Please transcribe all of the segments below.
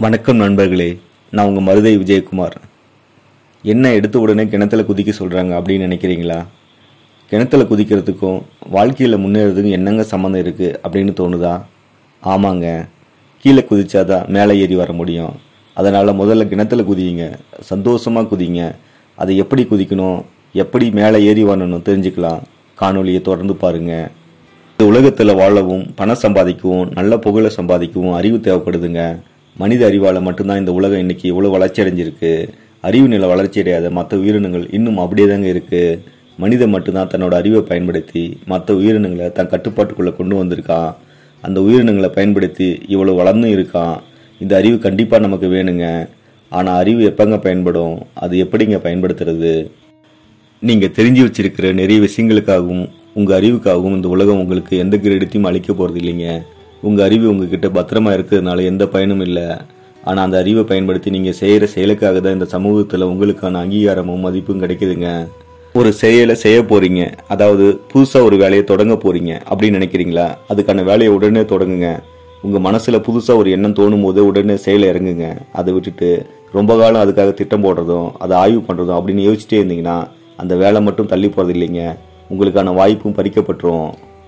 வணக்கம் நண்பர்களே நான் உங்கள் மருதை விஜயகுமார் என்ன எடுத்த உடனே கிணத்துல குதிக்க சொல்கிறாங்க அப்படின்னு நினைக்கிறீங்களா கிணத்துல குதிக்கிறதுக்கும் வாழ்க்கையில் முன்னேறதுக்கும் என்னங்க சம்மந்தம் இருக்குது அப்படின்னு தோணுதா ஆமாங்க கீழே குதிச்சாதான் மேலே ஏறி வர முடியும் அதனால் முதல்ல கிணத்துல குதிங்க சந்தோஷமாக குதிங்க அதை எப்படி குதிக்கணும் எப்படி மேலே ஏறி வரணும் தெரிஞ்சுக்கலாம் காணொளியை தொடர்ந்து பாருங்கள் இந்த உலகத்தில் வாழவும் பணம் சம்பாதிக்கவும் நல்ல புகழை சம்பாதிக்கவும் அறிவு தேவைப்படுதுங்க மனித அறிவால் மட்டும்தான் இந்த உலகம் இன்னைக்கு இவ்வளோ வளர்ச்சி அடைஞ்சிருக்கு அறிவு நிலை வளர்ச்சி அடையாத மற்ற உயிரினங்கள் இன்னும் அப்படியே தாங்க இருக்கு மனிதன் மட்டும்தான் தன்னோட அறிவை பயன்படுத்தி மற்ற உயிரினங்களை தன் கட்டுப்பாட்டுக்குள்ளே கொண்டு வந்திருக்கான் அந்த உயிரினங்களை பயன்படுத்தி இவ்வளோ வளர்ந்தும் இருக்கான் இந்த அறிவு கண்டிப்பாக நமக்கு வேணுங்க ஆனால் அறிவு எப்பங்க பயன்படும் அது எப்படிங்க பயன்படுத்துறது நீங்க தெரிஞ்சு வச்சிருக்கிற நிறைய விஷயங்களுக்காகவும் உங்க அறிவுக்காகவும் இந்த உலகம் உங்களுக்கு எந்த கிரெடிட்டையும் அளிக்க போறது இல்லைங்க உங்க அறிவு உங்ககிட்ட பத்திரமா இருக்கிறதுனால எந்த பயனும் இல்லை ஆனா அந்த அறிவை பயன்படுத்தி நீங்க செய்யற செயலுக்காக தான் இந்த சமூகத்துல உங்களுக்கான அங்கீகாரமும் மதிப்பும் கிடைக்குதுங்க ஒரு செயலை செய்ய போறீங்க அதாவது புதுசா ஒரு வேலையை தொடங்க போறீங்க அப்படின்னு நினைக்கிறீங்களா அதுக்கான வேலையை உடனே தொடங்குங்க உங்க மனசுல புதுசா ஒரு எண்ணம் தோணும் போது உடனே செயல இறங்குங்க அதை விட்டுட்டு ரொம்ப காலம் அதுக்காக திட்டம் போடுறதும் அதை ஆய்வு பண்றதும் அப்படின்னு யோசிச்சிட்டே இருந்தீங்கன்னா அந்த வேலை மட்டும் தள்ளி போறது இல்லைங்க உங்களுக்கான வாய்ப்பும் பறிக்கப்பட்டுரும்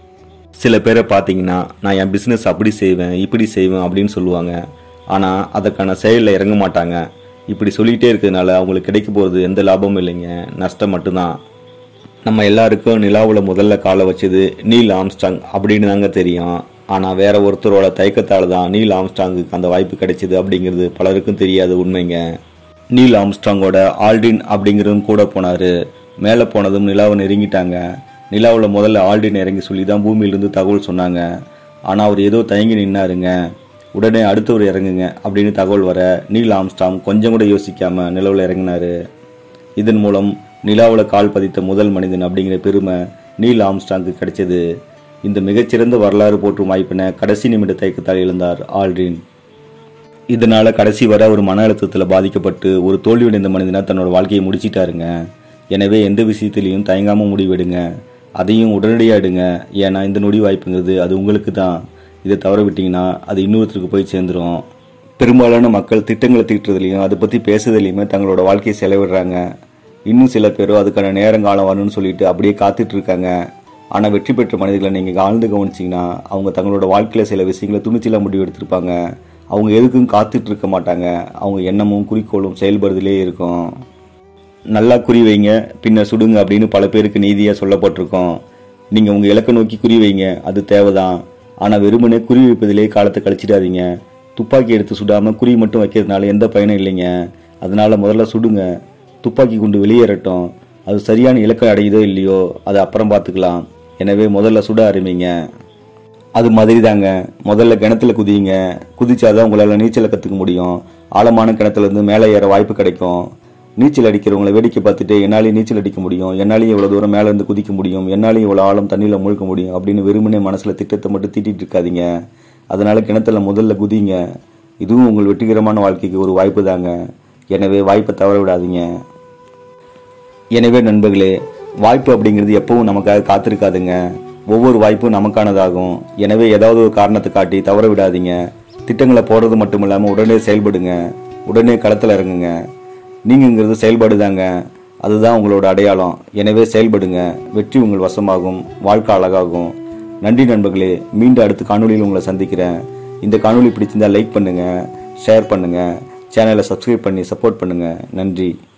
சில பேரை பார்த்தீங்கன்னா நான் என் பிஸ்னஸ் அப்படி செய்வேன் இப்படி செய்வேன் அப்படின்னு சொல்லுவாங்க ஆனால் அதற்கான செயலில் இறங்க மாட்டாங்க இப்படி சொல்லிகிட்டே இருக்கிறதுனால அவங்களுக்கு கிடைக்க போகிறது எந்த லாபமும் இல்லைங்க நஷ்டம் மட்டும்தான் நம்ம எல்லாருக்கும் நிலாவில் முதல்ல காலை வச்சது நீல் ஆம்ஸ்டாங் அப்படின்னு தாங்க தெரியும் ஆனால் வேற ஒருத்தரோட தயக்கத்தால் தான் நீல் ஆம்ஸ்டாங்குக்கு அந்த வாய்ப்பு கிடைச்சது அப்படிங்கிறது பலருக்கும் தெரியாத உண்மைங்க நீல் ஆம்ஸ்டாங்கோட ஆல்டின் அப்படிங்கிறதும் கூட போனார் மேலே போனதும் நிலாவை நெருங்கிட்டாங்க நிலாவில் முதல்ல ஆல்டின் இறங்கி சொல்லி தான் பூமியிலிருந்து தகவல் சொன்னாங்க ஆனால் அவர் ஏதோ தயங்கி நின்னாருங்க உடனே அடுத்தவர் இறங்குங்க அப்படின்னு தகவல் வர நீல் ஆம்ஸ்டாங் கொஞ்சம் கூட யோசிக்காம நிலவில் இறங்கினாரு இதன் மூலம் நிலாவில் கால் பதித்த முதல் மனிதன் அப்படிங்கிற பெருமை நீல் ஆம்ஸ்டாங்க்கு கிடைச்சது இந்த மிகச்சிறந்த வரலாறு போற்றும் வாய்ப்பினை கடைசி நிமிட தயக்கத்தால் இழந்தார் ஆல்ட்ரின் இதனால கடைசி வரை ஒரு மன அழுத்தத்தில் பாதிக்கப்பட்டு ஒரு தோல்வியடைந்த மனிதனா தன்னோட வாழ்க்கையை முடிச்சிட்டாருங்க எனவே எந்த விஷயத்திலையும் தயங்காம முடிவெடுங்க அதையும் உடனடியாக எடுங்க ஏன்னா இந்த நொடி வாய்ப்புங்கிறது அது உங்களுக்கு தான் இதை தவற விட்டீங்கன்னா அது இன்னொருத்தருக்கு போய் சேர்ந்துரும் பெரும்பாலான மக்கள் திட்டங்களை தீட்டுறதுலையும் அதை பற்றி பேசுறதுலையுமே தங்களோட வாழ்க்கையை செலவிடுறாங்க இன்னும் சில பேரோ அதுக்கான நேரங்காலம் வரணும்னு சொல்லிட்டு அப்படியே காத்துட்டு இருக்காங்க ஆனால் வெற்றி பெற்ற மனிதர்களை நீங்கள் ஆழ்ந்து கவனிச்சிங்கன்னா அவங்க தங்களோட வாழ்க்கையில் சில விஷயங்களை துணிச்சலாக முடிவு எடுத்திருப்பாங்க அவங்க எதுக்கும் காத்துட்டு இருக்க மாட்டாங்க அவங்க எண்ணமும் குறிக்கோளும் செயல்படுறதுலே இருக்கும் நல்லா குறி வைங்க பின்னர் சுடுங்க அப்படின்னு பல பேருக்கு நீதியாக சொல்லப்பட்டிருக்கோம் நீங்கள் உங்கள் இலக்கை நோக்கி குறி வைங்க அது தேவைதான் ஆனால் வெறுமனே குறி வைப்பதிலே காலத்தை கழிச்சிடாதீங்க துப்பாக்கி எடுத்து சுடாமல் குறி மட்டும் வைக்கிறதுனால எந்த பயனும் இல்லைங்க அதனால முதல்ல சுடுங்க துப்பாக்கி குண்டு வெளியேறட்டும் அது சரியான இலக்கை அடையுதோ இல்லையோ அதை அப்புறம் பார்த்துக்கலாம் எனவே முதல்ல சுட ஆரம்பிங்க அது மாதிரி தாங்க முதல்ல கிணத்துல குதிங்க குதிச்சாதான் உங்களால் நீச்சலை கற்றுக்க முடியும் ஆழமான கிணத்துல இருந்து மேலே ஏற வாய்ப்பு கிடைக்கும் நீச்சல் அடிக்கிறவங்கள வேடிக்கை பார்த்துட்டு என்னாலையும் நீச்சல் அடிக்க முடியும் என்னாலையும் இவ்வளோ தூரம் மேலே இருந்து குதிக்க முடியும் என்னாலையும் இவ்வளோ ஆழம் தண்ணியில் முழுக்க முடியும் அப்படின்னு வெறுமனே மனசில் திட்டத்தை மட்டும் தீட்டிட்டு இருக்காதீங்க அதனால கிணத்துல முதல்ல குதிங்க இதுவும் உங்கள் வெற்றிகரமான வாழ்க்கைக்கு ஒரு வாய்ப்பு தாங்க எனவே வாய்ப்பை தவற விடாதீங்க எனவே நண்பர்களே வாய்ப்பு அப்படிங்கிறது எப்பவும் நமக்காக காத்திருக்காதுங்க ஒவ்வொரு வாய்ப்பும் நமக்கானதாகும் எனவே ஏதாவது ஒரு காரணத்தை காட்டி தவற விடாதீங்க திட்டங்களை போடுறது மட்டும் இல்லாமல் உடனே செயல்படுங்க உடனே களத்தில் இறங்குங்க நீங்கங்கிறது செயல்பாடு தாங்க அதுதான் உங்களோட அடையாளம் எனவே செயல்படுங்க வெற்றி உங்கள் வசமாகும் வாழ்க்கை அழகாகும் நன்றி நண்பர்களே மீண்டும் அடுத்த காணொளியில் உங்களை சந்திக்கிறேன் இந்த காணொளி பிடிச்சிருந்தா லைக் பண்ணுங்க ஷேர் பண்ணுங்க சேனலை சப்ஸ்கிரைப் பண்ணி சப்போர்ட் பண்ணுங்க நன்றி